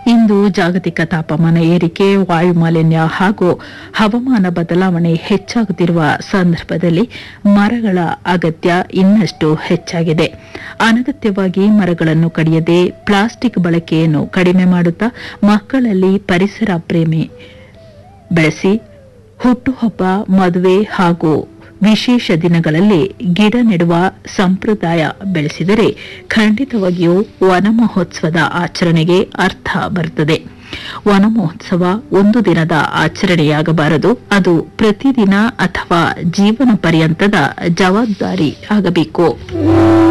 ಇಂದು ಜಾಗತಿಕ ತಾಪಮಾನ ಏರಿಕೆ ವಾಯು ಮಾಲಿನ್ಯ ಹಾಗೂ ಹವಾಮಾನ ಬದಲಾವಣೆ ಹೆಚ್ಚಾಗುತ್ತಿರುವ ಸಂದರ್ಭದಲ್ಲಿ ಮರಗಳ ಅಗತ್ಯ ಇನ್ನಷ್ಟು ಹೆಚ್ಚಾಗಿದೆ ಅನಗತ್ಯವಾಗಿ ಮರಗಳನ್ನು ಕಡಿಯದೆ ಪ್ಲಾಸ್ಟಿಕ್ ಬಳಕೆಯನ್ನು ಕಡಿಮೆ ಮಾಡುತ್ತಾ ಮಕ್ಕಳಲ್ಲಿ ಪರಿಸರ ಪ್ರೇಮಿ ಬೆಳೆಸಿ ಹುಟ್ಟುಹಬ್ಬ ಮದುವೆ ಹಾಗೂ ವಿಶೇಷ ದಿನಗಳಲ್ಲಿ ಗಿಡ ನೆಡುವ ಸಂಪ್ರದಾಯ ಬೆಳೆಸಿದರೆ ಖಂಡಿತವಾಗಿಯೂ ವನ ಮಹೋತ್ಸವದ ಆಚರಣೆಗೆ ಅರ್ಥ ಬರುತ್ತದೆ ವನ ಮಹೋತ್ಸವ ಒಂದು ದಿನದ ಆಚರಣೆಯಾಗಬಾರದು ಅದು ಪ್ರತಿದಿನ ಅಥವಾ ಜೀವನ ಪರ್ಯಂತದ ಜವಾಬ್ದಾರಿ ಆಗಬೇಕು